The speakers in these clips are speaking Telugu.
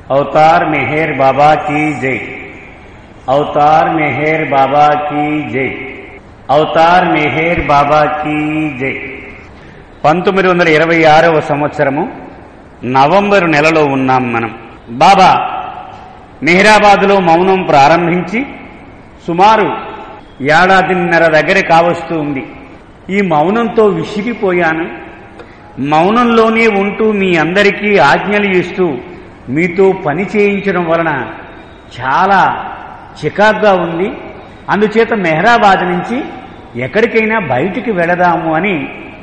अवतार मेहर बाबा की जय अवतार मेहर बाबा की जय అవతార్ మెహేర్ బాబా కీ జై పంతొమ్మిది వందల ఇరవై ఆరవ సంవత్సరము నవంబరు నెలలో ఉన్నాం మనం బాబా మెహరాబాద్లో మౌనం ప్రారంభించి సుమారు ఏడాదిన్నర దగ్గర కావస్తూ ఉంది ఈ మౌనంతో విసిగిపోయాను మౌనంలోనే ఉంటూ మీ అందరికీ ఆజ్ఞలు ఇస్తూ మీతో పని చేయించడం వలన చాలా చికాగ్గా ఉంది అందుచేత మెహరాబాద్ నుంచి ఎక్కడికైనా బయటికి వెళదాము అని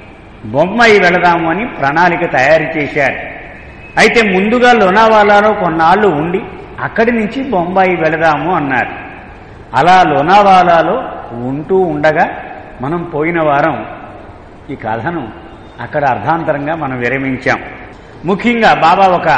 బొంబాయి వెళదాము అని ప్రణాళిక తయారు చేశారు అయితే ముందుగా లోనావాలాలో కొన్నాళ్ళు ఉండి అక్కడి నుంచి బొంబాయి వెళదాము అన్నారు అలా లోనావాలాలో ఉంటూ ఉండగా మనం పోయిన వారం ఈ కథను అక్కడ అర్ధాంతరంగా మనం విరమించాం ముఖ్యంగా బాబా ఒక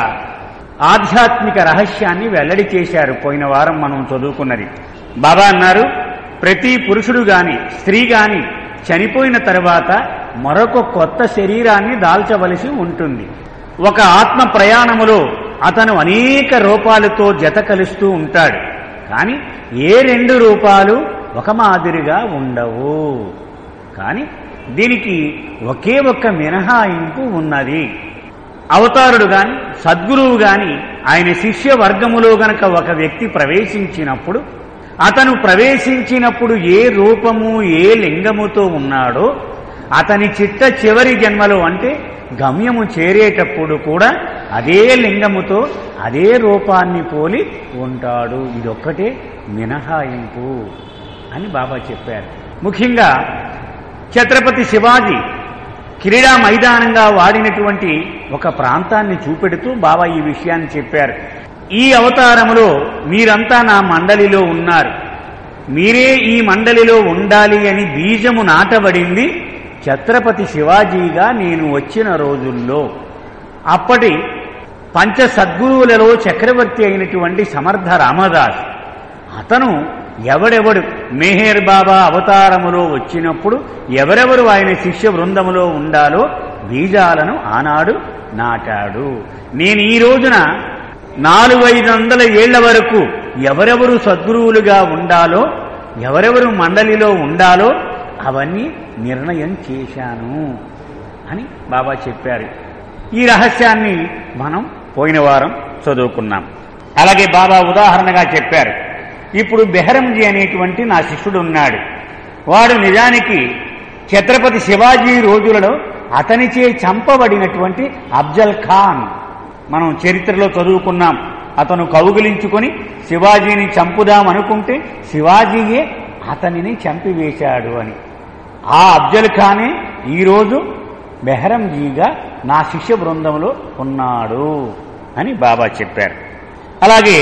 ఆధ్యాత్మిక రహస్యాన్ని వెల్లడి చేశారు పోయిన వారం మనం చదువుకున్నది బాబా అన్నారు ప్రతి పురుషుడు గాని స్త్రీ గాని చనిపోయిన తర్వాత మరొక కొత్త శరీరాన్ని దాల్చవలసి ఉంటుంది ఒక ఆత్మ ప్రయాణములో అతను అనేక రూపాలతో జత కలుస్తూ ఉంటాడు కానీ ఏ రెండు రూపాలు ఒక మాదిరిగా ఉండవు కానీ దీనికి ఒకే ఒక్క మినహాయింపు ఉన్నది అవతారుడు గాని సద్గురువు గాని ఆయన శిష్య వర్గములో గనక ఒక వ్యక్తి ప్రవేశించినప్పుడు అతను ప్రవేశించినప్పుడు ఏ రూపము ఏ లింగముతో ఉన్నాడో అతని చిట్ట చివరి జన్మలో అంటే గమ్యము చేరేటప్పుడు కూడా అదే లింగముతో అదే రూపాన్ని పోలి ఉంటాడు ఇదొక్కటే మినహాయింపు అని బాబా చెప్పారు ముఖ్యంగా ఛత్రపతి శివాజీ క్రీడా మైదానంగా వాడినటువంటి ఒక ప్రాంతాన్ని చూపెడుతూ బాబా ఈ విషయాన్ని చెప్పారు ఈ అవతారములో మీరంతా నా మండలిలో ఉన్నారు మీరే ఈ మండలిలో ఉండాలి అని బీజము నాటబడింది ఛత్రపతి శివాజీగా నేను వచ్చిన రోజుల్లో అప్పటి పంచ సద్గురువులలో చక్రవర్తి అయినటువంటి సమర్థ రామదాస్ అతను ఎవడెవడు మెహేర్ బాబా అవతారములో వచ్చినప్పుడు ఎవరెవరు ఆయన శిష్య బృందములో ఉండాలో బీజాలను ఆనాడు నాటాడు నేను ఈ రోజున నాలుగు ఐదు వందల ఏళ్ల వరకు ఎవరెవరు సద్గురువులుగా ఉండాలో ఎవరెవరు మండలిలో ఉండాలో అవన్నీ నిర్ణయం చేశాను అని బాబా చెప్పారు ఈ రహస్యాన్ని మనం పోయిన వారం చదువుకున్నాం అలాగే బాబా ఉదాహరణగా చెప్పారు ఇప్పుడు బెహరంజీ అనేటువంటి నా శిష్యుడు ఉన్నాడు వాడు నిజానికి ఛత్రపతి శివాజీ రోజులలో అతనిచే చంపబడినటువంటి అఫ్జల్ ఖాన్ మనం చరిత్రలో చదువుకున్నాం అతను కౌగిలించుకొని శివాజీని చంపుదాం అనుకుంటే శివాజీయే అతనిని చంపివేశాడు అని ఆ అఫ్జల్ ఖానే ఈరోజు బెహరంజీగా నా శిష్య బృందంలో ఉన్నాడు అని బాబా చెప్పారు అలాగే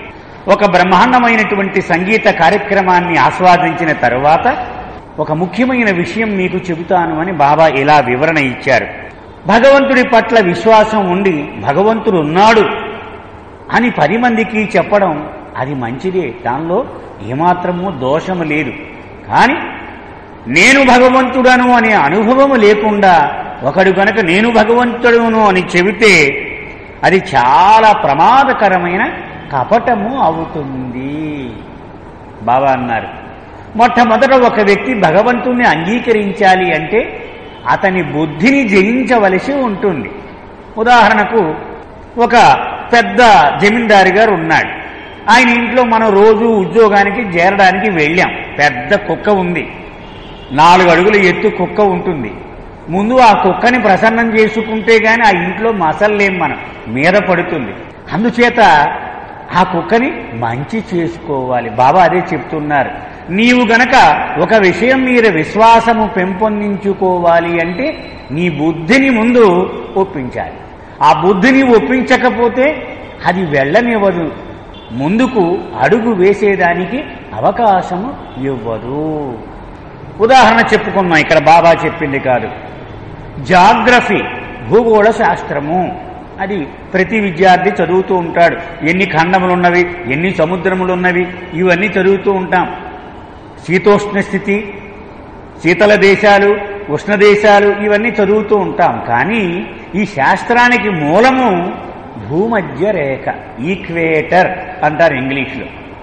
ఒక బ్రహ్మాండమైనటువంటి సంగీత కార్యక్రమాన్ని ఆస్వాదించిన తరువాత ఒక ముఖ్యమైన విషయం మీకు చెబుతాను అని బాబా ఇలా వివరణ ఇచ్చారు భగవంతుడి పట్ల విశ్వాసం ఉండి భగవంతుడు ఉన్నాడు అని పది మందికి చెప్పడం అది మంచిదే దానిలో ఏమాత్రము దోషము లేదు కానీ నేను భగవంతుడను అనే అనుభవము లేకుండా ఒకడు గనక నేను భగవంతుడును అని చెబితే అది చాలా ప్రమాదకరమైన కపటము అవుతుంది బాబా అన్నారు మొట్టమొదట ఒక వ్యక్తి భగవంతుణ్ణి అంగీకరించాలి అంటే అతని బుద్ధిని జయించవలసి ఉంటుంది ఉదాహరణకు ఒక పెద్ద జమీందారు గారు ఉన్నాడు ఆయన ఇంట్లో మనం రోజు ఉద్యోగానికి చేరడానికి వెళ్ళాం పెద్ద కుక్క ఉంది నాలుగు అడుగుల ఎత్తు కుక్క ఉంటుంది ముందు ఆ కుక్కని ప్రసన్నం చేసుకుంటే గాని ఆ ఇంట్లో మసల్లేం మనం మీద పడుతుంది అందుచేత ఆ కుక్కని మంచి చేసుకోవాలి బాబా అదే చెప్తున్నారు నీవు గనక ఒక విషయం మీద విశ్వాసము పెంపొందించుకోవాలి అంటే నీ బుద్ధిని ముందు ఒప్పించాలి ఆ బుద్ధిని ఒప్పించకపోతే అది వెళ్ళనివ్వదు ముందుకు అడుగు వేసేదానికి అవకాశము ఇవ్వదు ఉదాహరణ చెప్పుకున్నాం ఇక్కడ బాబా చెప్పింది కాదు జాగ్రఫీ భూగోళ శాస్త్రము అది ప్రతి విద్యార్థి చదువుతూ ఉంటాడు ఎన్ని ఖండములున్నవి ఎన్ని సముద్రములున్నవి ఇవన్నీ చదువుతూ ఉంటాం శీతోష్ణ స్థితి శీతల దేశాలు ఉష్ణ దేశాలు ఇవన్నీ చదువుతూ ఉంటాం కానీ ఈ శాస్త్రానికి మూలము భూమధ్య రేఖ ఈక్వేటర్ అంటారు ఇంగ్లీష్లో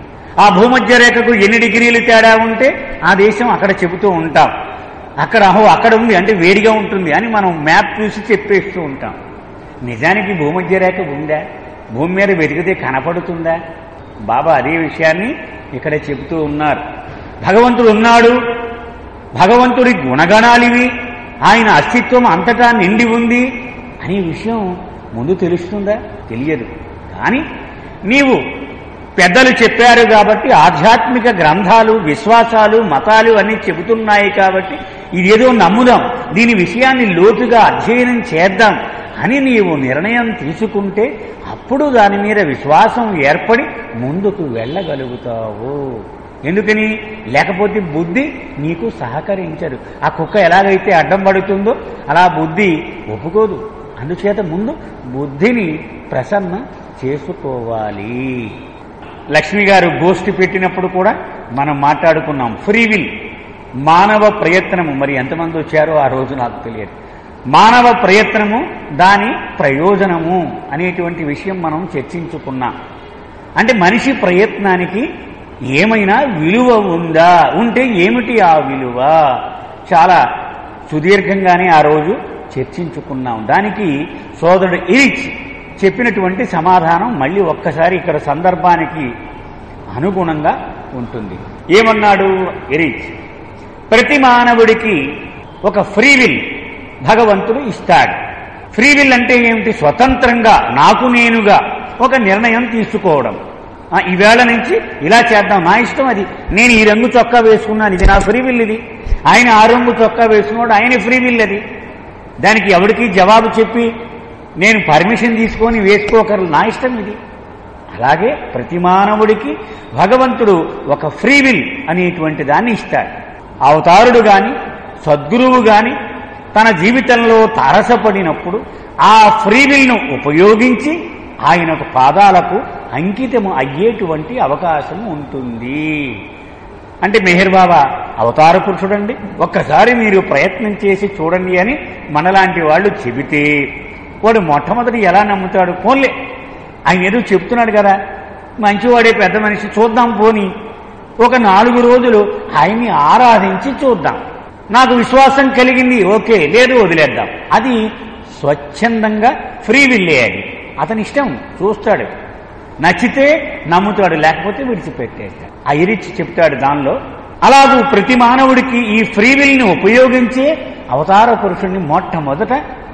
ఆ భూమధ్య రేఖకు ఎన్ని డిగ్రీలు తేడా ఉంటే ఆ దేశం అక్కడ చెబుతూ ఉంటాం అక్కడ అహో అక్కడ ఉంది అంటే వేడిగా ఉంటుంది అని మనం మ్యాప్ చూసి చెప్పేస్తూ ఉంటాం నిజానికి భూమధ్య రేఖ ఉందా భూమి మీద వెతికితే కనపడుతుందా బాబా అదే విషయాన్ని ఇక్కడ చెబుతూ ఉన్నారు భగవంతుడు ఉన్నాడు భగవంతుడి గుణగణాలివి ఆయన అస్తిత్వం అంతటా నిండి ఉంది అనే విషయం ముందు తెలుస్తుందా తెలియదు కానీ నీవు పెద్దలు చెప్పారు కాబట్టి ఆధ్యాత్మిక గ్రంథాలు విశ్వాసాలు మతాలు అన్నీ చెబుతున్నాయి కాబట్టి ఇదేదో నమ్ముదాం దీని విషయాన్ని లోతుగా అధ్యయనం చేద్దాం అని నీవు నిర్ణయం తీసుకుంటే అప్పుడు దాని మీద విశ్వాసం ఏర్పడి ముందుకు వెళ్ళగలుగుతావు ఎందుకని లేకపోతే బుద్ధి నీకు సహకరించదు ఆ కుక్క ఎలాగైతే అడ్డం పడుతుందో అలా బుద్ధి ఒప్పుకోదు అందుచేత ముందు బుద్ధిని ప్రసన్న చేసుకోవాలి లక్ష్మి గారు గోష్ఠి పెట్టినప్పుడు కూడా మనం మాట్లాడుకున్నాం ఫ్రీ విల్ మానవ ప్రయత్నము మరి ఎంతమంది వచ్చారో ఆ రోజు నాకు తెలియదు మానవ ప్రయత్నము దాని ప్రయోజనము అనేటువంటి విషయం మనం చర్చించుకున్నాం అంటే మనిషి ప్రయత్నానికి ఏమైనా విలువ ఉందా ఉంటే ఏమిటి ఆ విలువ చాలా సుదీర్ఘంగానే ఆ రోజు చర్చించుకున్నాం దానికి సోదరుడు ఇరిచ్ చెప్పినటువంటి సమాధానం మళ్ళీ ఒక్కసారి ఇక్కడ సందర్భానికి అనుగుణంగా ఉంటుంది ఏమన్నాడు ఎరిచ్ ప్రతి మానవుడికి ఒక ఫ్రీ విల్ భగవంతుడు ఇస్తాడు ఫ్రీ విల్ అంటే ఏమిటి స్వతంత్రంగా నాకు నేనుగా ఒక నిర్ణయం తీసుకోవడం ఆ, ఈవేళ నుంచి ఇలా చేద్దాం నా ఇష్టం అది నేను ఈ రంగు చొక్కా వేసుకున్నాను ఇది నా ఫ్రీ విల్ ఇది ఆయన ఆ రంగు చొక్కా వేసుకున్నాడు ఆయన ఫ్రీ విల్ అది దానికి ఎవరికి జవాబు చెప్పి నేను పర్మిషన్ తీసుకొని వేసుకోకరు నా ఇష్టం ఇది అలాగే ప్రతి మానవుడికి భగవంతుడు ఒక ఫ్రీ విల్ అనేటువంటి దాన్ని ఇస్తాడు అవతారుడు గాని సద్గురువు గాని తన జీవితంలో తారసపడినప్పుడు ఆ ఫ్రీ విల్ను ఉపయోగించి ఆయనకు పాదాలకు అంకితము అయ్యేటువంటి అవకాశం ఉంటుంది అంటే మెహర్ బాబా అవతార పురుషుడండి ఒక్కసారి మీరు ప్రయత్నం చేసి చూడండి అని మనలాంటి వాళ్ళు చెబితే వాడు మొట్టమొదటి ఎలా నమ్ముతాడు పోన్లే ఆయన ఏదో చెప్తున్నాడు కదా మంచివాడే పెద్ద మనిషి చూద్దాం పోని ఒక నాలుగు రోజులు ఆయన్ని ఆరాధించి చూద్దాం నాకు విశ్వాసం కలిగింది ఓకే లేదు వదిలేద్దాం అది స్వచ్ఛందంగా ఫ్రీ విల్లే అది అతని ఇష్టం చూస్తాడు నచ్చితే నమ్ముతాడు లేకపోతే విడిచిపెట్టేస్తాడు ఆ ఇరిచి చెప్తాడు దానిలో అలాగూ ప్రతి మానవుడికి ఈ ఫ్రీ విల్ని ఉపయోగించే అవతార పురుషుణ్ణి మొట్టమొదట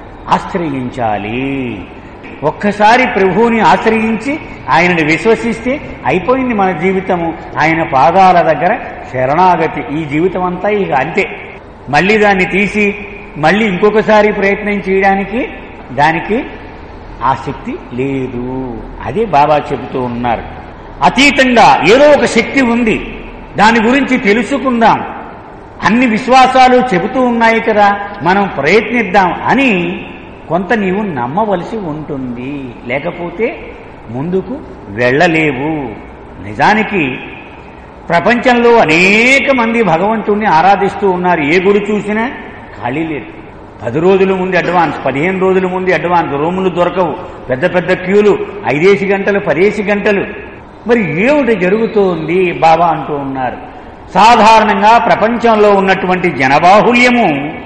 ఆశ్రయించాలి ఒక్కసారి ప్రభువుని ఆశ్రయించి ఆయనని విశ్వసిస్తే అయిపోయింది మన జీవితము ఆయన పాదాల దగ్గర శరణాగతి ఈ జీవితం అంతా ఇక అంతే మళ్ళీ దాన్ని తీసి మళ్ళీ ఇంకొకసారి ప్రయత్నం చేయడానికి దానికి ఆసక్తి లేదు అదే బాబా చెబుతూ ఉన్నారు అతీతంగా ఏదో ఒక శక్తి ఉంది దాని గురించి తెలుసుకుందాం అన్ని విశ్వాసాలు చెబుతూ ఉన్నాయి కదా మనం ప్రయత్నిద్దాం అని కొంత నీవు నమ్మవలసి ఉంటుంది లేకపోతే ముందుకు వెళ్ళలేవు నిజానికి ప్రపంచంలో అనేక మంది భగవంతుణ్ణి ఆరాధిస్తూ ఉన్నారు ఏ గుడి చూసినా ఖాళీ లేదు పది రోజుల ముందు అడ్వాన్స్ పదిహేను రోజుల ముందు అడ్వాన్స్ రూములు దొరకవు పెద్ద పెద్ద క్యూలు ఐదేసి గంటలు పదేసి గంటలు మరి ఏమిటి జరుగుతోంది బాబా అంటూ ఉన్నారు సాధారణంగా ప్రపంచంలో ఉన్నటువంటి జనబాహుల్యము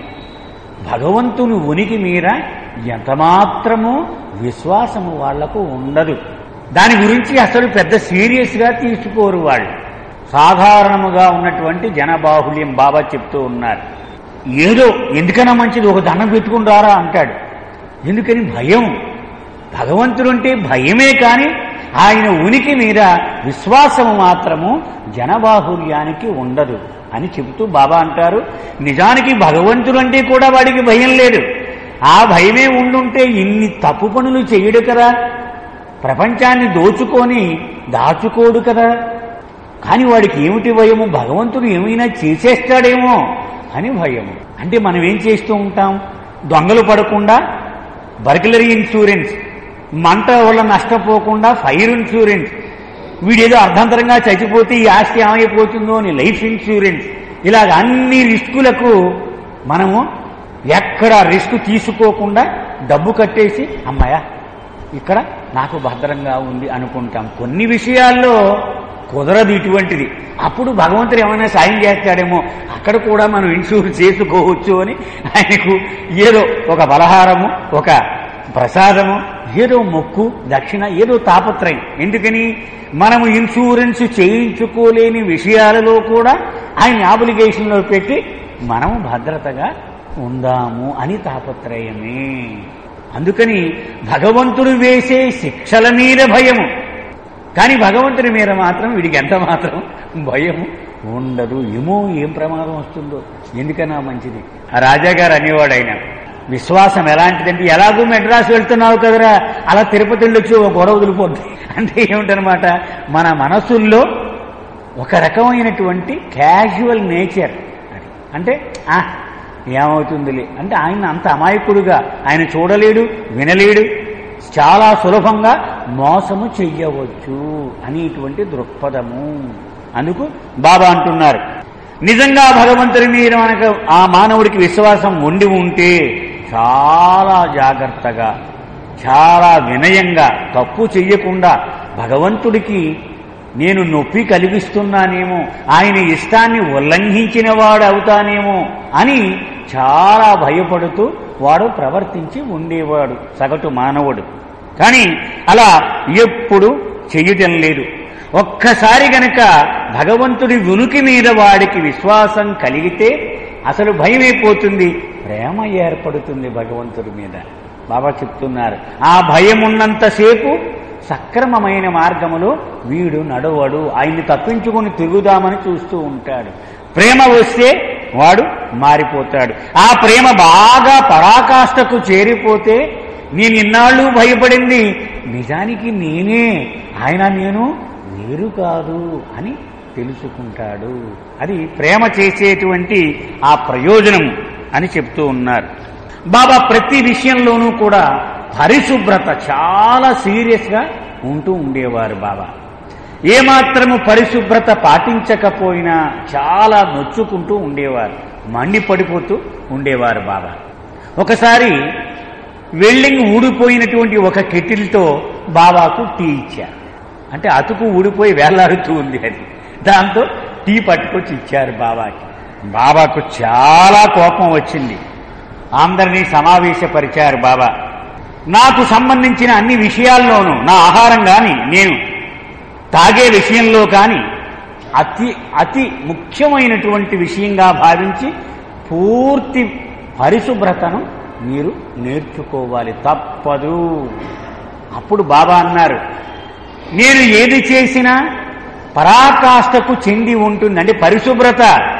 భగవంతుని ఉనికి మీర ఎంతమాత్రము విశ్వాసము వాళ్లకు ఉండదు దాని గురించి అసలు పెద్ద సీరియస్గా తీసుకోరు వాళ్ళు సాధారణముగా ఉన్నటువంటి జనబాహుల్యం బాబా చెప్తూ ఉన్నారు ఏదో ఎందుకన్నా మంచిది ఒక దండం పెట్టుకుంటారా అంటాడు ఎందుకని భయం భగవంతుడుంటే భయమే కాని ఆయన ఉనికి మీద విశ్వాసము మాత్రము జనబాహుల్యానికి ఉండదు అని చెబుతూ బాబా అంటారు నిజానికి భగవంతుడంటే కూడా వాడికి భయం లేదు ఆ భయమే ఉండుంటే ఇన్ని తప్పు పనులు చేయడు కదా ప్రపంచాన్ని దోచుకొని దాచుకోడు కదా కానీ వాడికి ఏమిటి భయము భగవంతుడు ఏమైనా చేసేస్తాడేమో అని భయము అంటే మనం ఏం చేస్తూ ఉంటాం దొంగలు పడకుండా బర్కిలరీ ఇన్సూరెన్స్ మంట వల్ల నష్టపోకుండా ఫైర్ ఇన్సూరెన్స్ వీడేదో అర్ధంతరంగా చచ్చిపోతే ఈ ఆస్తి ఏమైపోతుందో అని లైఫ్ ఇన్సూరెన్స్ ఇలాగ అన్ని రిస్కులకు మనము ఎక్కడ రిస్క్ తీసుకోకుండా డబ్బు కట్టేసి అమ్మాయా ఇక్కడ నాకు భద్రంగా ఉంది అనుకుంటాం కొన్ని విషయాల్లో కుదరదు ఇటువంటిది అప్పుడు భగవంతుడు ఏమైనా సాయం చేస్తాడేమో అక్కడ కూడా మనం ఇన్సూర్ చేసుకోవచ్చు అని ఆయనకు ఏదో ఒక బలహారము ఒక ప్రసాదము ఏదో మొక్కు దక్షిణ ఏదో తాపత్రయం ఎందుకని మనము ఇన్సూరెన్స్ చేయించుకోలేని విషయాలలో కూడా ఆయన ఆబ్లిగేషన్లో పెట్టి మనము భద్రతగా ఉందాము అని తాపత్రయమే అందుకని భగవంతుడు వేసే శిక్షల మీద భయము కానీ భగవంతుని మీద మాత్రం వీడికి ఎంత మాత్రం భయం ఉండదు ఏమో ఏం ప్రమాదం వస్తుందో ఎందుకన్నా మంచిది ఆ రాజాగారు అనేవాడు ఆయన విశ్వాసం ఎలాంటిదంటే ఎలాగూ మెడ్రాస్ వెళ్తున్నావు కదరా అలా తిరుపతి వెళ్ళొచ్చి ఒక గొడవ వదిలిపోద్ది అంటే ఏమిటనమాట మన మనసుల్లో ఒక రకమైనటువంటి క్యాజువల్ నేచర్ అది అంటే ఆ ఏమవుతుందిలే అంటే ఆయన అంత అమాయకుడుగా ఆయన చూడలేడు వినలేడు చాలా సులభంగా మోసము చెయ్యవచ్చు అనేటువంటి దృక్పథము అందుకు బాబా అంటున్నారు నిజంగా భగవంతుని మీద మనకు ఆ మానవుడికి విశ్వాసం ఉండి ఉంటే చాలా జాగ్రత్తగా చాలా వినయంగా తప్పు చెయ్యకుండా భగవంతుడికి నేను నొప్పి కలిగిస్తున్నానేమో ఆయన ఇష్టాన్ని ఉల్లంఘించిన వాడు అవుతానేమో అని చాలా భయపడుతూ వాడు ప్రవర్తించి ఉండేవాడు సగటు మానవుడు కానీ అలా ఎప్పుడు చెయ్యటం లేదు ఒక్కసారి గనక భగవంతుడి ఉనికి మీద వాడికి విశ్వాసం కలిగితే అసలు భయమైపోతుంది ప్రేమ ఏర్పడుతుంది భగవంతుడి మీద బాబా చెప్తున్నారు ఆ భయం ఉన్నంతసేపు సక్రమమైన మార్గములో వీడు నడవడు ఆయన్ని తప్పించుకొని తిరుగుదామని చూస్తూ ఉంటాడు ప్రేమ వస్తే వాడు మారిపోతాడు ఆ ప్రేమ బాగా పరాకాష్ఠకు చేరిపోతే నేను ఇన్నాళ్ళు భయపడింది నిజానికి నేనే ఆయన నేను వేరు కాదు అని తెలుసుకుంటాడు అది ప్రేమ చేసేటువంటి ఆ ప్రయోజనము అని చెప్తూ ఉన్నారు బాబా ప్రతి విషయంలోనూ కూడా పరిశుభ్రత చాలా సీరియస్గా ఉంటూ ఉండేవారు బాబా ఏమాత్రము పరిశుభ్రత పాటించకపోయినా చాలా నొచ్చుకుంటూ ఉండేవారు మండి పడిపోతూ ఉండేవారు బాబా ఒకసారి వెల్డింగ్ ఊడిపోయినటువంటి ఒక కెటిల్తో బాబాకు టీ ఇచ్చారు అంటే అతుకు ఊడిపోయి వేలాడుతూ ఉంది అది దాంతో టీ పట్టుకొచ్చి ఇచ్చారు బాబాకి బాబాకు చాలా కోపం వచ్చింది అందరినీ సమావేశపరిచారు బాబా నాకు సంబంధించిన అన్ని విషయాల్లోనూ నా ఆహారం కానీ నేను తాగే విషయంలో కానీ అతి అతి ముఖ్యమైనటువంటి విషయంగా భావించి పూర్తి పరిశుభ్రతను మీరు నేర్చుకోవాలి తప్పదు అప్పుడు బాబా అన్నారు నేను ఏది చేసినా పరాకాష్ఠకు చెంది ఉంటుంది అంటే పరిశుభ్రత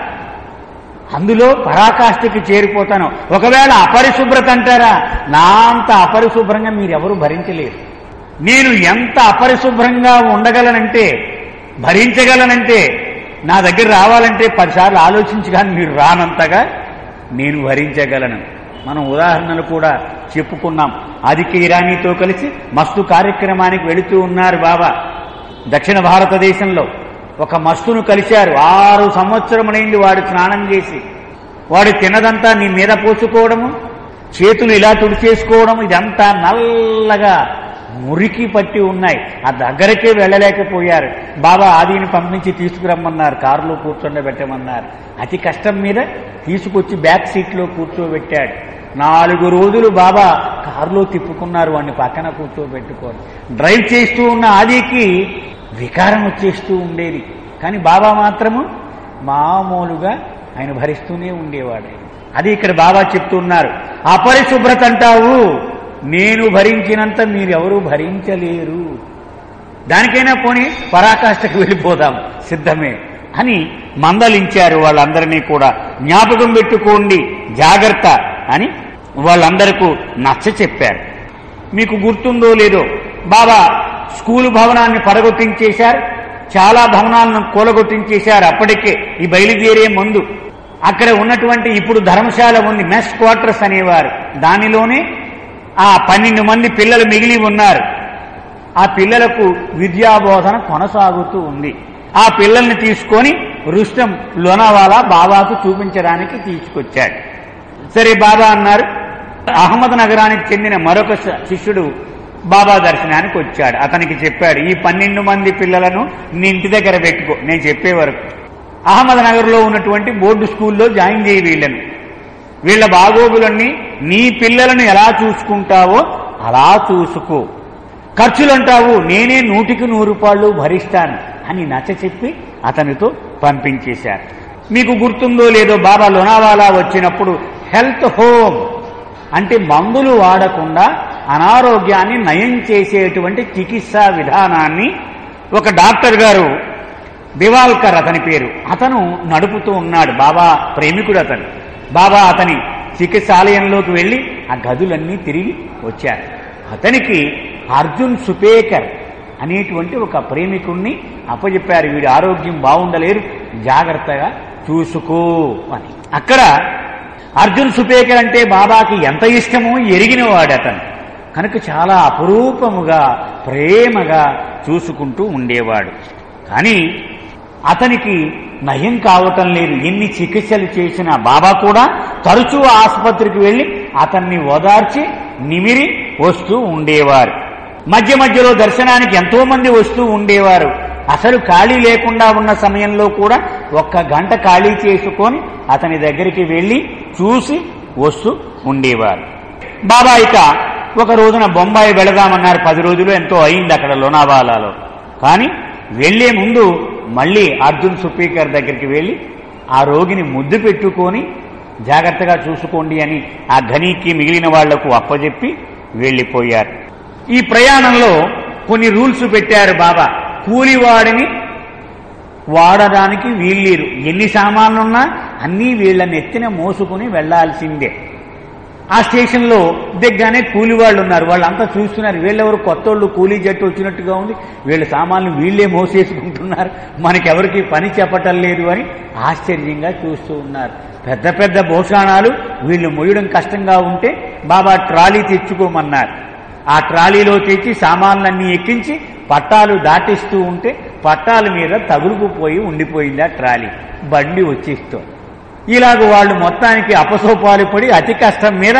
అందులో పరాకాష్ఠకి చేరిపోతాను ఒకవేళ అపరిశుభ్రత అంటారా నా అంత అపరిశుభ్రంగా మీరెవరూ భరించలేరు నేను ఎంత అపరిశుభ్రంగా ఉండగలనంటే భరించగలనంటే నా దగ్గర రావాలంటే పదిసార్లు ఆలోచించి కానీ మీరు రానంతగా నేను భరించగలను మనం ఉదాహరణలు కూడా చెప్పుకున్నాం ఆదిత్య ఇరానీతో కలిసి మస్తు కార్యక్రమానికి వెళుతూ ఉన్నారు బాబా దక్షిణ భారతదేశంలో ఒక మస్తును కలిశారు ఆరు సంవత్సరములైంది వాడు స్నానం చేసి వాడు తినదంతా నీ మీద పోసుకోవడము చేతులు ఇలా తుడిచేసుకోవడం ఇదంతా నల్లగా మురికి పట్టి ఉన్నాయి ఆ దగ్గరకే వెళ్ళలేకపోయారు బాబా ఆదిని పంపించి తీసుకురమ్మన్నారు కారులో కూర్చోబెట్టమన్నారు అతి కష్టం మీద తీసుకొచ్చి బ్యాక్ సీట్లో కూర్చోబెట్టాడు నాలుగు రోజులు బాబా కారులో తిప్పుకున్నారు వాడిని పక్కన కూర్చోబెట్టుకొని డ్రైవ్ చేస్తూ ఉన్న ఆదికి వికారం వచ్చేస్తూ ఉండేది కానీ బాబా మాత్రము మామూలుగా ఆయన భరిస్తూనే ఉండేవాడు ఆయన. అది ఇక్కడ బాబా చెప్తున్నారు అపరిశుభ్రత అంటావు నేను భరించినంత మీరెవరూ భరించలేరు దానికైనా పోనీ పరాకాష్ఠకు వెళ్ళిపోదాం సిద్ధమే అని మందలించారు వాళ్ళందరినీ కూడా జ్ఞాపకం పెట్టుకోండి జాగ్రత్త అని వాళ్ళందరికీ నచ్చ చెప్పారు మీకు గుర్తుందో లేదో బాబా స్కూలు భవనాన్ని పడగొట్టించేశారు చాలా భవనాలను కూలగొట్టించేశారు అప్పటికే ఈ బయలుదేరే ముందు అక్కడ ఉన్నటువంటి ఇప్పుడు ధర్మశాల ఉంది మెస్ క్వార్టర్స్ అనేవారు దానిలోనే ఆ పన్నెండు మంది పిల్లలు మిగిలి ఉన్నారు ఆ పిల్లలకు విద్యాబోధన కొనసాగుతూ ఉంది ఆ పిల్లల్ని తీసుకొని రుష్టం లోనావాలా బాబాకు చూపించడానికి తీసుకొచ్చాడు సరే బాబా అన్నారు అహ్మద్ నగరానికి చెందిన మరొక శ- శిష్యుడు బాబా దర్శనానికి వచ్చాడు అతనికి చెప్పాడు ఈ పన్నెండు మంది పిల్లలను నీ ఇంటి దగ్గర పెట్టుకో నేను చెప్పే వరకు అహ్మద్నగర్లో ఉన్నటువంటి బోర్డు స్కూల్లో జాయిన్ చేయి వీళ్ళను వీళ్ళ బాగోగులన్నీ నీ పిల్లలను ఎలా చూసుకుంటావో అలా చూసుకో ఖర్చులంటావు నేనే నూటికి నూరు రూపాయలు భరిస్తాను అని నచ్చ చెప్పి అతనితో పంపించేశారు మీకు గుర్తుందో లేదో బాబా లోనావాలా వచ్చినప్పుడు హెల్త్ హోమ్ అంటే మందులు వాడకుండా అనారోగ్యాన్ని నయం చేసేటువంటి చికిత్సా విధానాన్ని ఒక డాక్టర్ గారు దివాల్కర్ అతని పేరు అతను నడుపుతూ ఉన్నాడు బాబా ప్రేమికుడు అతను బాబా అతని చికిత్సాలయంలోకి వెళ్ళి ఆ గదులన్నీ తిరిగి వచ్చారు అతనికి అర్జున్ సుపేకర్ అనేటువంటి ఒక ప్రేమికుణ్ణి అప్పచెప్పారు వీడి ఆరోగ్యం బాగుండలేరు జాగ్రత్తగా చూసుకో అని అక్కడ అర్జున్ సుపేకర్ అంటే బాబాకి ఎంత ఇష్టమో ఎరిగినవాడు అతను కనుక చాలా అపురూపముగా ప్రేమగా చూసుకుంటూ ఉండేవాడు కానీ అతనికి నయం కావటం లేదు ఎన్ని చికిత్సలు చేసినా బాబా కూడా తరచూ ఆసుపత్రికి వెళ్లి అతన్ని ఓదార్చి నిమిరి వస్తూ ఉండేవారు మధ్య మధ్యలో దర్శనానికి ఎంతో మంది వస్తూ ఉండేవారు అసలు ఖాళీ లేకుండా ఉన్న సమయంలో కూడా ఒక్క గంట ఖాళీ చేసుకొని అతని దగ్గరికి వెళ్లి చూసి వస్తూ ఉండేవారు బాబా ఇక ఒక రోజున బొంబాయి వెళదామన్నారు పది రోజులు ఎంతో అయింది అక్కడ లోనావాలాలో కానీ వెళ్లే ముందు మళ్ళీ అర్జున్ సుపీకర్ దగ్గరికి వెళ్లి ఆ రోగిని ముద్దు పెట్టుకొని జాగ్రత్తగా చూసుకోండి అని ఆ ఘనీకి మిగిలిన వాళ్లకు అప్పజెప్పి వెళ్లిపోయారు ఈ ప్రయాణంలో కొన్ని రూల్స్ పెట్టారు బాబా కూలివాడిని వాడడానికి వీల్లేరు ఎన్ని సామాన్లున్నా అన్నీ వీళ్ళ నెత్తిన మోసుకుని వెళ్లాల్సిందే ఆ స్టేషన్లో దిగ్గానే కూలి వాళ్ళు ఉన్నారు వాళ్ళంతా చూస్తున్నారు వీళ్ళెవరు కొత్త వాళ్ళు కూలీ జట్టు వచ్చినట్టుగా ఉంది వీళ్ళ సామాన్లు వీళ్ళే మోసేసుకుంటున్నారు మనకెవరికి పని చెప్పటం లేదు అని ఆశ్చర్యంగా చూస్తూ ఉన్నారు పెద్ద పెద్ద భూషాణాలు వీళ్ళు మొయ్యడం కష్టంగా ఉంటే బాబా ట్రాలీ తెచ్చుకోమన్నారు ఆ ట్రాలీలో తెచ్చి సామాన్లన్నీ ఎక్కించి పట్టాలు దాటిస్తూ ఉంటే పట్టాల మీద తగులుకుపోయి ఉండిపోయింది ఆ ట్రాలీ బండి వచ్చేస్తోంది ఇలాగ వాళ్ళు మొత్తానికి అపసోపాలు పడి అతి కష్టం మీద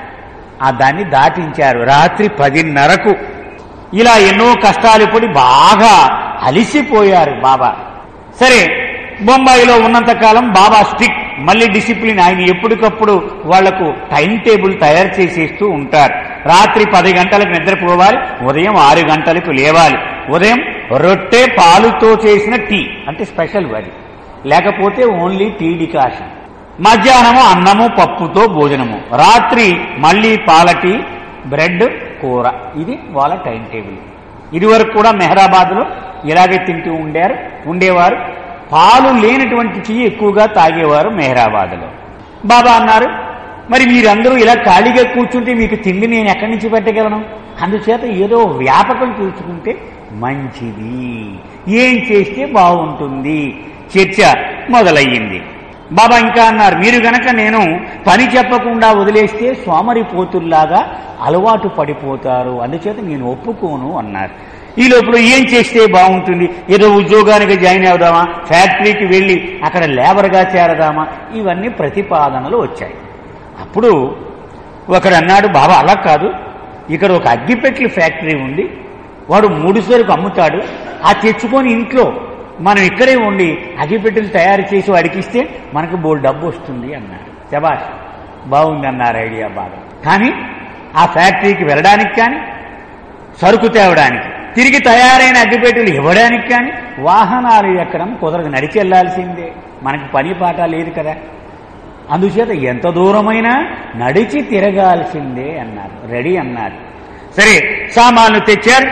ఆ దాన్ని దాటించారు రాత్రి పదిన్నరకు ఇలా ఎన్నో కష్టాలు పడి బాగా అలిసిపోయారు బాబా సరే బొంబాయిలో ఉన్నంత కాలం బాబా స్ట్రిక్ట్ మళ్ళీ డిసిప్లిన్ ఆయన ఎప్పటికప్పుడు వాళ్లకు టైం టేబుల్ తయారు చేసేస్తూ ఉంటారు రాత్రి పది గంటలకు నిద్రపోవాలి ఉదయం ఆరు గంటలకు లేవాలి ఉదయం రొట్టె పాలుతో చేసిన టీ అంటే స్పెషల్ అది లేకపోతే ఓన్లీ టీ డికాషన్ మధ్యాహ్నము అన్నము పప్పుతో భోజనము రాత్రి మళ్ళీ పాల టీ బ్రెడ్ కూర ఇది వాళ్ళ టైం టేబుల్ ఇది వరకు కూడా మెహరాబాద్లో ఇలాగే తింటూ ఉండారు ఉండేవారు పాలు లేనటువంటి టీ ఎక్కువగా తాగేవారు మెహరాబాద్లో బాబా అన్నారు మరి మీరందరూ ఇలా ఖాళీగా కూర్చుంటే మీకు తిండి నేను ఎక్కడి నుంచి పెట్టగలను అందుచేత ఏదో వ్యాపకం చూసుకుంటే మంచిది ఏం చేస్తే బాగుంటుంది చర్చ మొదలయ్యింది బాబా ఇంకా అన్నారు మీరు గనక నేను పని చెప్పకుండా వదిలేస్తే సోమరిపోతుల్లాగా అలవాటు పడిపోతారు అందుచేత నేను ఒప్పుకోను అన్నారు ఈ లోపల ఏం చేస్తే బాగుంటుంది ఏదో ఉద్యోగానికి జాయిన్ అవుదామా ఫ్యాక్టరీకి వెళ్ళి అక్కడ లేబర్గా చేరదామా ఇవన్నీ ప్రతిపాదనలు వచ్చాయి అప్పుడు ఒకడు అన్నాడు బాబా అలా కాదు ఇక్కడ ఒక అగ్గిపెట్ల ఫ్యాక్టరీ ఉంది వాడు మూడు సరుకు అమ్ముతాడు ఆ తెచ్చుకొని ఇంట్లో మనం ఇక్కడే ఉండి అగ్గిపెట్టెలు తయారు చేసి వాడికి ఇస్తే మనకు బోల్ డబ్బు వస్తుంది అన్నారు శబాష్ బాగుంది అన్నారు ఐడియా బాగా కానీ ఆ ఫ్యాక్టరీకి వెళ్ళడానికి కానీ సరుకు తేవడానికి తిరిగి తయారైన అగ్గిపెట్టెలు ఇవ్వడానికి కానీ వాహనాలు ఎక్కడం కుదరదు నడిచి వెళ్లాల్సిందే మనకి పని పాట లేదు కదా అందుచేత ఎంత దూరమైనా నడిచి తిరగాల్సిందే అన్నారు రెడీ అన్నారు సరే సామాన్లు తెచ్చారు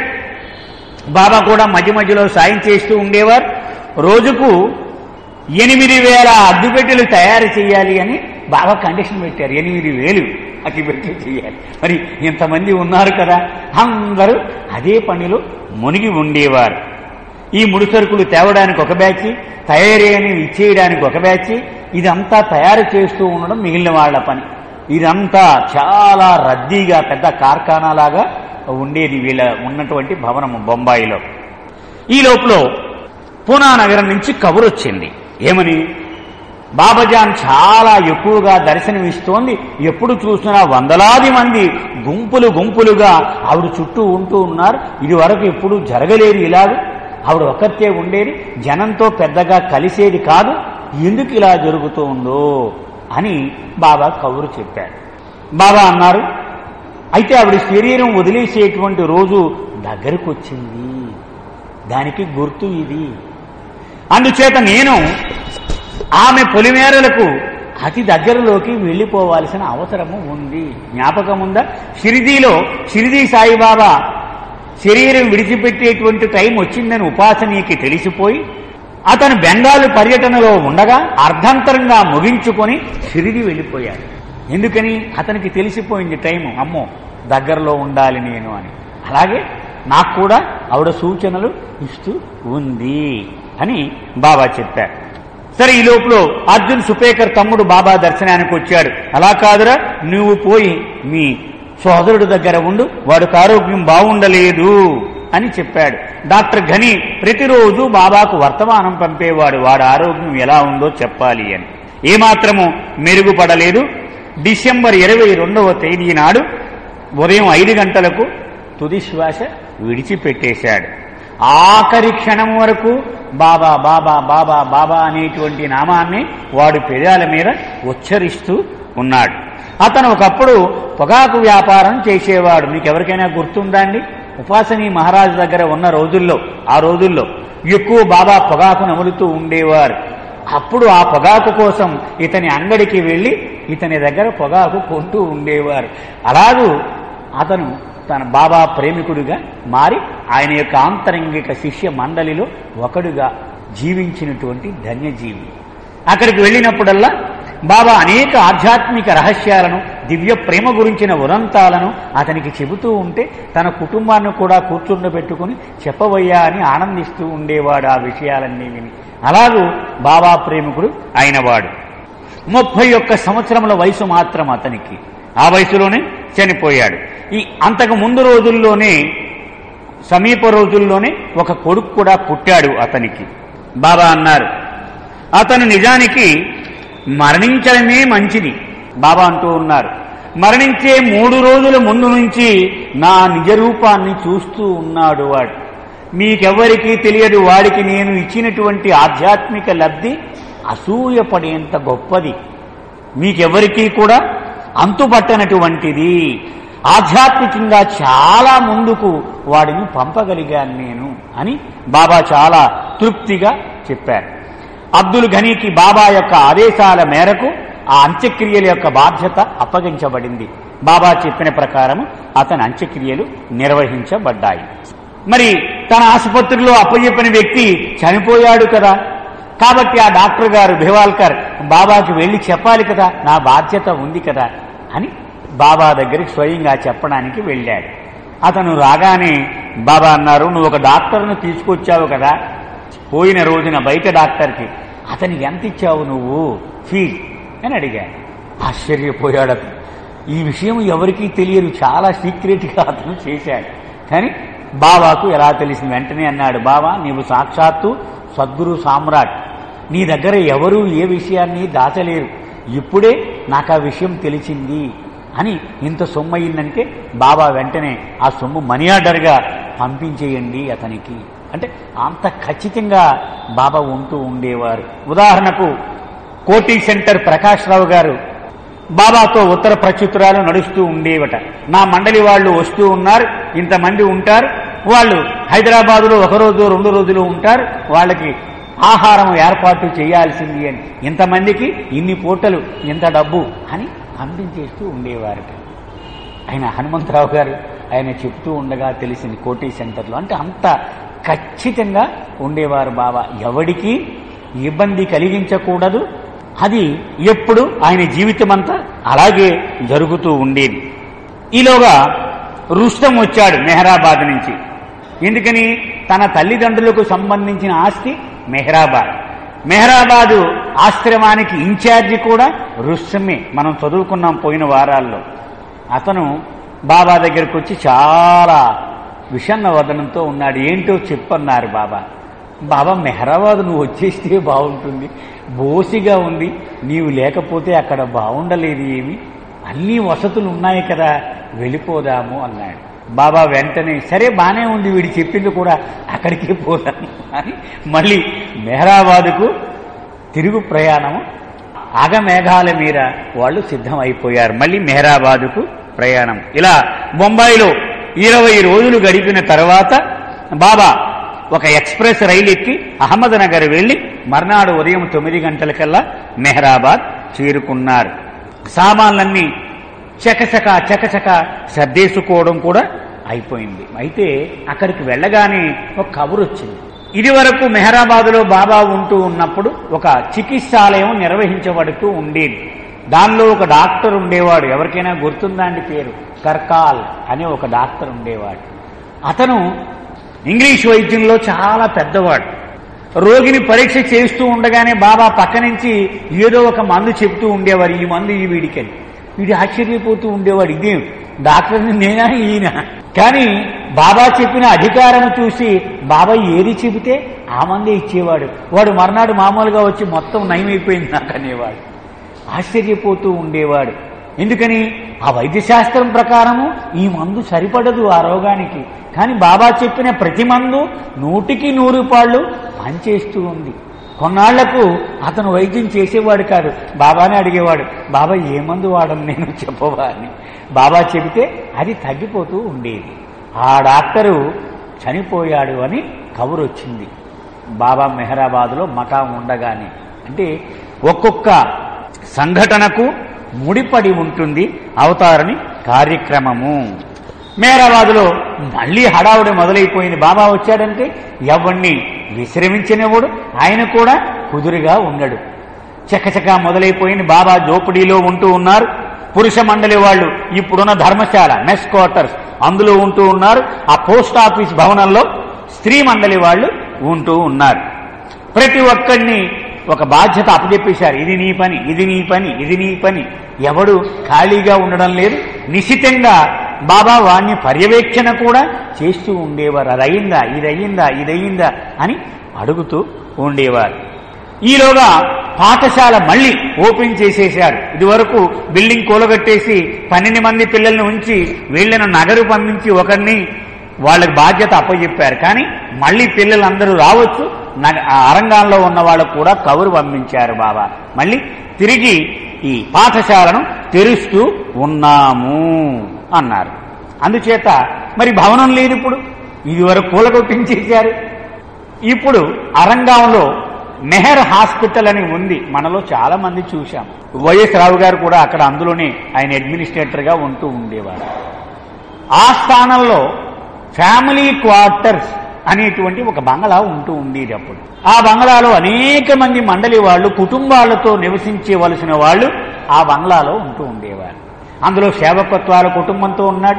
బాబా కూడా మధ్య మధ్యలో సాయం చేస్తూ ఉండేవారు రోజుకు ఎనిమిది వేల అగ్గిపెట్టెలు తయారు చేయాలి అని బాగా కండిషన్ పెట్టారు ఎనిమిది వేలు అగ్గిపెట్టెలు చేయాలి మరి ఇంతమంది ఉన్నారు కదా అందరూ అదే పనిలో మునిగి ఉండేవారు ఈ ముడి సరుకులు తేవడానికి ఒక బ్యాచ్ తయారీ ఇచ్చేయడానికి ఒక బ్యాచ్ ఇదంతా తయారు చేస్తూ ఉండడం మిగిలిన వాళ్ళ పని ఇదంతా చాలా రద్దీగా పెద్ద కార్ఖానాలాగా ఉండేది వీళ్ళ ఉన్నటువంటి భవనము బొంబాయిలో ఈ లోపల పూనా నగరం నుంచి కబురు వచ్చింది ఏమని బాబాజాన్ చాలా ఎక్కువగా దర్శనమిస్తోంది ఎప్పుడు చూసినా వందలాది మంది గుంపులు గుంపులుగా ఆవిడ చుట్టూ ఉంటూ ఉన్నారు ఇది వరకు ఎప్పుడు జరగలేదు ఇలాగ ఆవిడ ఒక్కతే ఉండేది జనంతో పెద్దగా కలిసేది కాదు ఎందుకు ఇలా జరుగుతూ ఉందో అని బాబా కబురు చెప్పాడు బాబా అన్నారు అయితే ఆవిడ శరీరం వదిలేసేటువంటి రోజు దగ్గరకు వచ్చింది దానికి గుర్తు ఇది అందుచేత నేను ఆమె పొలిమేరలకు అతి దగ్గరలోకి వెళ్ళిపోవాల్సిన అవసరము ఉంది జ్ఞాపకం ఉందా షిరిడీలో షిరిడీ సాయిబాబా శరీరం విడిచిపెట్టేటువంటి టైం వచ్చిందని ఉపాసనీయకి తెలిసిపోయి అతను బెంగాలు పర్యటనలో ఉండగా అర్ధంతరంగా ముగించుకొని షిరిడి వెళ్ళిపోయాడు ఎందుకని అతనికి తెలిసిపోయింది టైము అమ్మో దగ్గరలో ఉండాలి నేను అని అలాగే నాకు కూడా ఆవిడ సూచనలు ఇస్తూ ఉంది అని బాబా చెప్పారు సరే ఈ లోపల అర్జున్ సుపేకర్ తమ్ముడు బాబా దర్శనానికి వచ్చాడు అలా కాదురా నువ్వు పోయి మీ సోదరుడు దగ్గర ఉండు వాడికి ఆరోగ్యం బాగుండలేదు అని చెప్పాడు డాక్టర్ ఘని ప్రతిరోజు బాబాకు వర్తమానం పంపేవాడు వాడి ఆరోగ్యం ఎలా ఉందో చెప్పాలి అని ఏమాత్రము మెరుగుపడలేదు డిసెంబర్ ఇరవై రెండవ తేదీ నాడు ఉదయం ఐదు గంటలకు తుది శ్వాస విడిచిపెట్టేశాడు ఆఖరి క్షణం వరకు బాబా బాబా బాబా బాబా అనేటువంటి నామాన్ని వాడు పెదాల మీద ఉచ్చరిస్తూ ఉన్నాడు అతను ఒకప్పుడు పొగాకు వ్యాపారం చేసేవాడు మీకు ఎవరికైనా గుర్తుందా అండి ఉపాసని మహారాజు దగ్గర ఉన్న రోజుల్లో ఆ రోజుల్లో ఎక్కువ బాబా పొగాకు నములుతూ ఉండేవారు అప్పుడు ఆ పొగాకు కోసం ఇతని అంగడికి వెళ్ళి ఇతని దగ్గర పొగాకు కొంటూ ఉండేవారు అలాగూ అతను తన బాబా ప్రేమికుడిగా మారి ఆయన యొక్క ఆంతరంగిక శిష్య మండలిలో ఒకడుగా జీవించినటువంటి ధన్యజీవి అక్కడికి వెళ్ళినప్పుడల్లా బాబా అనేక ఆధ్యాత్మిక రహస్యాలను దివ్య ప్రేమ గురించిన ఉదంతాలను అతనికి చెబుతూ ఉంటే తన కుటుంబాన్ని కూడా కూర్చుండబెట్టుకుని చెప్పవయ్యా అని ఆనందిస్తూ ఉండేవాడు ఆ విషయాలన్నీ విని అలాగూ బాబా ప్రేమికుడు అయినవాడు ముప్పై ఒక్క సంవత్సరముల వయసు మాత్రం అతనికి ఆ వయసులోనే చనిపోయాడు ఈ అంతకు ముందు రోజుల్లోనే సమీప రోజుల్లోనే ఒక కొడుకు కూడా పుట్టాడు అతనికి బాబా అన్నారు అతను నిజానికి మరణించడమే మంచిది బాబా అంటూ ఉన్నారు మరణించే మూడు రోజుల ముందు నుంచి నా నిజ రూపాన్ని చూస్తూ ఉన్నాడు వాడు మీకెవ్వరికీ తెలియదు వాడికి నేను ఇచ్చినటువంటి ఆధ్యాత్మిక లబ్ధి అసూయపడేంత గొప్పది మీకెవ్వరికీ కూడా అంతుపట్టనటువంటిది ఆధ్యాత్మికంగా చాలా ముందుకు వాడిని పంపగలిగాను నేను అని బాబా చాలా తృప్తిగా చెప్పారు అబ్దుల్ ఘనీకి బాబా యొక్క ఆదేశాల మేరకు ఆ అంత్యక్రియల యొక్క బాధ్యత అప్పగించబడింది బాబా చెప్పిన ప్రకారం అతని అంత్యక్రియలు నిర్వహించబడ్డాయి మరి తన ఆసుపత్రిలో అప్పచెప్పిన వ్యక్తి చనిపోయాడు కదా కాబట్టి ఆ డాక్టర్ గారు భేవాల్కర్ బాబాకి వెళ్ళి చెప్పాలి కదా నా బాధ్యత ఉంది కదా అని బాబా దగ్గరికి స్వయంగా చెప్పడానికి వెళ్ళాడు అతను రాగానే బాబా అన్నారు నువ్వు ఒక డాక్టర్ను తీసుకొచ్చావు కదా పోయిన రోజున బయట డాక్టర్కి అతనికి ఎంత ఇచ్చావు నువ్వు ఫీజ్ అని అడిగాడు ఆశ్చర్యపోయాడు అతను ఈ విషయం ఎవరికీ తెలియదు చాలా సీక్రెట్గా అతను చేశాడు కానీ బాబాకు ఎలా తెలిసింది వెంటనే అన్నాడు బాబా నీవు సాక్షాత్తు సద్గురు సామ్రాట్ నీ దగ్గర ఎవరూ ఏ విషయాన్ని దాచలేరు ఇప్పుడే నాకు ఆ విషయం తెలిసింది అని ఇంత సొమ్ము అయిందంటే బాబా వెంటనే ఆ సొమ్ము మనీ ఆర్డర్గా పంపించేయండి అతనికి అంటే అంత ఖచ్చితంగా బాబా ఉంటూ ఉండేవారు ఉదాహరణకు కోటి సెంటర్ ప్రకాష్ రావు గారు బాబాతో ఉత్తర ప్రత్యుత్తరాలు నడుస్తూ ఉండేవట నా మండలి వాళ్ళు వస్తూ ఉన్నారు ఇంతమంది ఉంటారు వాళ్ళు హైదరాబాదులో ఒక రోజు రెండు రోజులు ఉంటారు వాళ్ళకి ఆహారం ఏర్పాటు చేయాల్సింది అని ఇంతమందికి ఇన్ని పూటలు ఇంత డబ్బు అని పంపించేస్తూ ఉండేవారట ఆయన హనుమంతరావు గారు ఆయన చెప్తూ ఉండగా తెలిసింది కోటి సెంటర్లో అంటే అంత ఖచ్చితంగా ఉండేవారు బాబా ఎవడికి ఇబ్బంది కలిగించకూడదు అది ఎప్పుడు ఆయన జీవితం అంతా అలాగే జరుగుతూ ఉండేది ఈలోగా రుస్తం వచ్చాడు మెహరాబాద్ నుంచి ఎందుకని తన తల్లిదండ్రులకు సంబంధించిన ఆస్తి మెహరాబాద్ మెహరాబాదు ఆశ్రమానికి ఇన్ఛార్జి కూడా రుస్తమే మనం చదువుకున్నాం పోయిన వారాల్లో అతను బాబా దగ్గరికి వచ్చి చాలా విషన్న వదనంతో ఉన్నాడు ఏంటో చెప్పన్నారు బాబా బాబా మెహరాబాద్ నువ్వు వచ్చేస్తే బాగుంటుంది బోసిగా ఉంది నీవు లేకపోతే అక్కడ బాగుండలేదు ఏమి అన్ని వసతులు ఉన్నాయి కదా వెళ్ళిపోదాము అన్నాడు బాబా వెంటనే సరే బానే ఉంది వీడు చెప్పింది కూడా అక్కడికే పోదాము అని మళ్ళీ మెహరాబాదుకు తిరుగు ప్రయాణం ఆగమేఘాల మీద వాళ్ళు సిద్ధమైపోయారు మళ్ళీ మెహరాబాదుకు ప్రయాణం ఇలా బొంబాయిలో ఇరవై రోజులు గడిపిన తర్వాత బాబా ఒక ఎక్స్ప్రెస్ రైలు ఎక్కి అహ్మద్నగర్ వెళ్లి మర్నాడు ఉదయం తొమ్మిది గంటలకల్లా మెహరాబాద్ చేరుకున్నారు సామాన్లన్నీ చకచక చకచక సర్దేసుకోవడం కూడా అయిపోయింది అయితే అక్కడికి వెళ్ళగానే ఒక కబురు వచ్చింది ఇది వరకు మెహరాబాదులో బాబా ఉంటూ ఉన్నప్పుడు ఒక చికిత్సాలయం నిర్వహించబడుతూ ఉండేది దానిలో ఒక డాక్టర్ ఉండేవాడు ఎవరికైనా గుర్తుందా అండి పేరు కర్కాల్ అనే ఒక డాక్టర్ ఉండేవాడు అతను ఇంగ్లీష్ వైద్యంలో చాలా పెద్దవాడు రోగిని పరీక్ష చేస్తూ ఉండగానే బాబా పక్క నుంచి ఏదో ఒక మందు చెప్తూ ఉండేవారు ఈ మందు ఈ వీడికని వీడు ఆశ్చర్యపోతూ ఉండేవాడు ఇదేం డాక్టర్ని నేనా ఈయన కానీ బాబా చెప్పిన అధికారం చూసి బాబా ఏది చెబితే ఆ మందే ఇచ్చేవాడు వాడు మర్నాడు మామూలుగా వచ్చి మొత్తం నయమైపోయింది నాకు అనేవాడు ఆశ్చర్యపోతూ ఉండేవాడు ఎందుకని ఆ వైద్యశాస్త్రం ప్రకారము ఈ మందు సరిపడదు ఆ రోగానికి కానీ బాబా చెప్పిన ప్రతి మందు నూటికి నూరు పాళ్ళు పనిచేస్తూ ఉంది కొన్నాళ్లకు అతను వైద్యం చేసేవాడు కాదు బాబానే అడిగేవాడు బాబా ఏ మందు వాడను నేను చెప్పవా అని బాబా చెబితే అది తగ్గిపోతూ ఉండేది ఆ డాక్టరు చనిపోయాడు అని కబురు వచ్చింది బాబా మెహరాబాద్లో మకాం ఉండగానే అంటే ఒక్కొక్క సంఘటనకు ముడిపడి ఉంటుంది అవతారని కార్యక్రమము మేరాబాదులో మళ్ళీ హడావుడి మొదలైపోయింది బాబా వచ్చాడంటే ఎవరిని విశ్రమించినవాడు ఆయన కూడా కుదురుగా ఉండడు చకచక మొదలైపోయింది బాబా జోపిడీలో ఉంటూ ఉన్నారు పురుష మండలి వాళ్ళు ఇప్పుడున్న ధర్మశాల మెస్ క్వార్టర్స్ అందులో ఉంటూ ఉన్నారు ఆ పోస్ట్ ఆఫీస్ భవనంలో స్త్రీ మండలి వాళ్ళు ఉంటూ ఉన్నారు ప్రతి ఒక్కడిని ఒక బాధ్యత అప్పచెప్పేశారు ఇది నీ పని ఇది నీ పని ఇది నీ పని ఎవడు ఖాళీగా ఉండడం లేదు నిశితంగా బాబా వాణ్ణి పర్యవేక్షణ కూడా చేస్తూ ఉండేవారు అది అయిందా ఇది అయ్యిందా ఇది అయ్యిందా అని అడుగుతూ ఉండేవారు ఈలోగా పాఠశాల మళ్ళీ ఓపెన్ చేసేశారు ఇదివరకు బిల్డింగ్ కూలగట్టేసి పన్నెండు మంది పిల్లల్ని ఉంచి వీళ్ళను నగరు పంపించి ఒకరిని వాళ్ళకి బాధ్యత అప్పచెప్పారు కానీ మళ్ళీ పిల్లలందరూ రావచ్చు నగ ఆ అరంగాల్లో ఉన్న వాళ్ళకు కూడా కబురు పంపించారు బాబా మళ్ళీ తిరిగి ఈ పాఠశాలను తెరుస్తూ ఉన్నాము అన్నారు అందుచేత మరి భవనం లేదు ఇప్పుడు ఇది వరకు కూలగొట్టించేశారు ఇప్పుడు అరంగాంలో మెహర్ హాస్పిటల్ అని ఉంది మనలో చాలా మంది చూశాం వైఎస్ రావు గారు కూడా అక్కడ అందులోనే ఆయన అడ్మినిస్ట్రేటర్ గా ఉంటూ ఉండేవారు ఆ స్థానంలో ఫ్యామిలీ క్వార్టర్స్ అనేటువంటి ఒక బంగళా ఉంటూ ఉండేది అప్పుడు ఆ బంగళాలో అనేక మంది మండలి వాళ్ళు కుటుంబాలతో నివసించవలసిన వాళ్ళు ఆ బంగ్లాలో ఉంటూ ఉండేవారు అందులో సేవకత్వాల కుటుంబంతో ఉన్నాడు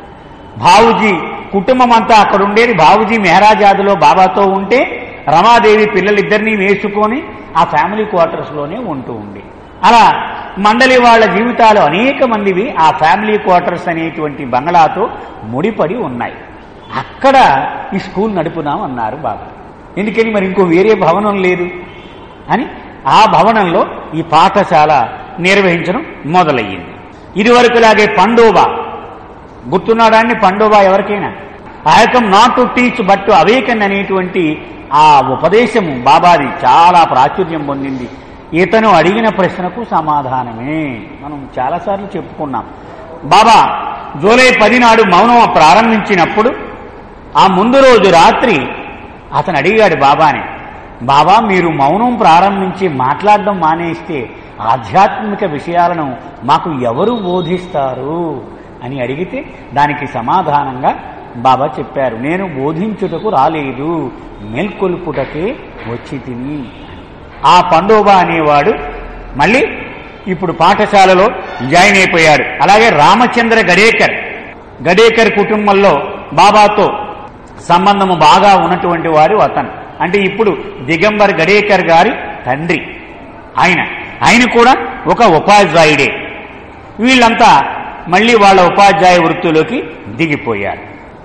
బావుజీ కుటుంబం అంతా అక్కడ ఉండేది బావుజీ మెహరాజాదులో బాబాతో ఉంటే రమాదేవి పిల్లలిద్దరినీ వేసుకొని ఆ ఫ్యామిలీ క్వార్టర్స్ లోనే ఉంటూ ఉంది అలా మండలి వాళ్ళ జీవితాలు అనేక మందివి ఆ ఫ్యామిలీ క్వార్టర్స్ అనేటువంటి బంగ్లాతో ముడిపడి ఉన్నాయి అక్కడ ఈ స్కూల్ నడుపుదాం అన్నారు బాబా ఎందుకని మరి ఇంకో వేరే భవనం లేదు అని ఆ భవనంలో ఈ పాఠశాల నిర్వహించడం మొదలయ్యింది ఇదివరకులాగే పండోబా గుర్తున్నాడాన్ని పండోబా ఎవరికైనా ఆయకం not to teach but to awaken అనేటువంటి ఆ ఉపదేశము బాబాది చాలా ప్రాచుర్యం పొందింది ఇతను అడిగిన ప్రశ్నకు సమాధానమే మనం చాలాసార్లు చెప్పుకున్నాం బాబా జూలై పది నాడు మౌనం ప్రారంభించినప్పుడు ఆ ముందు రోజు రాత్రి అతను అడిగాడు బాబాని బాబా మీరు మౌనం ప్రారంభించి మాట్లాడడం మానేస్తే ఆధ్యాత్మిక విషయాలను మాకు ఎవరు బోధిస్తారు అని అడిగితే దానికి సమాధానంగా బాబా చెప్పారు నేను బోధించుటకు రాలేదు మేల్కొల్పుటకే వచ్చి తిని ఆ పండోబా అనేవాడు మళ్ళీ ఇప్పుడు పాఠశాలలో జాయిన్ అయిపోయాడు అలాగే రామచంద్ర గడేకర్ గడేకర్ కుటుంబంలో బాబాతో సంబంధము బాగా ఉన్నటువంటి వారు అతను అంటే ఇప్పుడు దిగంబర్ గడేకర్ గారి తండ్రి ఆయన ఆయన కూడా ఒక ఉపాధ్యాయుడే వీళ్ళంతా మళ్ళీ వాళ్ళ ఉపాధ్యాయ వృత్తిలోకి దిగిపోయారు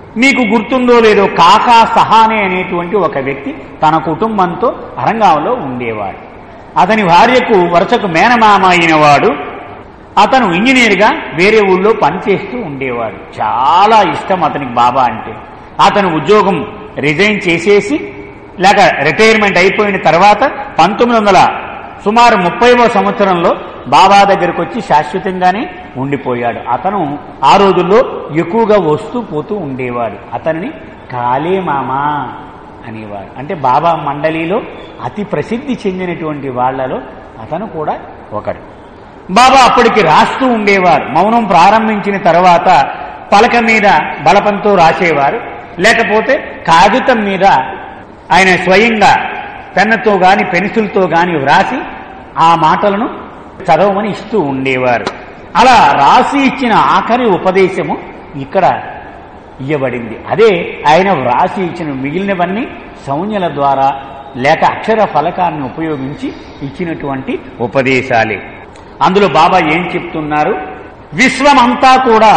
మీకు గుర్తుందో లేదో కాకా సహానే అనేటువంటి ఒక వ్యక్తి తన కుటుంబంతో అరంగాంలో ఉండేవాడు అతని భార్యకు వరుసకు మేనమామ అయిన వాడు అతను ఇంజనీర్గా వేరే ఊళ్ళో పనిచేస్తూ ఉండేవాడు చాలా ఇష్టం అతనికి బాబా అంటే అతను ఉద్యోగం రిజైన్ చేసేసి లేక రిటైర్మెంట్ అయిపోయిన తర్వాత పంతొమ్మిది వందల సుమారు ముప్పైవ సంవత్సరంలో బాబా దగ్గరకు వచ్చి శాశ్వతంగానే ఉండిపోయాడు అతను ఆ రోజుల్లో ఎక్కువగా వస్తూ పోతూ ఉండేవాడు అతనిని కాళే మామా అనేవాడు అంటే బాబా మండలిలో అతి ప్రసిద్ధి చెందినటువంటి వాళ్ళలో అతను కూడా ఒకడు బాబా అప్పటికి రాస్తూ ఉండేవారు మౌనం ప్రారంభించిన తర్వాత పలక మీద బలపంతో రాసేవారు లేకపోతే కాగితం మీద ఆయన స్వయంగా పెన్నతో గాని పెన్సిల్తో గాని వ్రాసి ఆ మాటలను చదవమని ఇస్తూ ఉండేవారు అలా రాసి ఇచ్చిన ఆఖరి ఉపదేశము ఇక్కడ ఇవ్వబడింది అదే ఆయన వ్రాసి ఇచ్చిన మిగిలినవన్నీ సౌన్యల ద్వారా లేక అక్షర ఫలకాన్ని ఉపయోగించి ఇచ్చినటువంటి ఉపదేశాలే అందులో బాబా ఏం చెప్తున్నారు విశ్వమంతా కూడా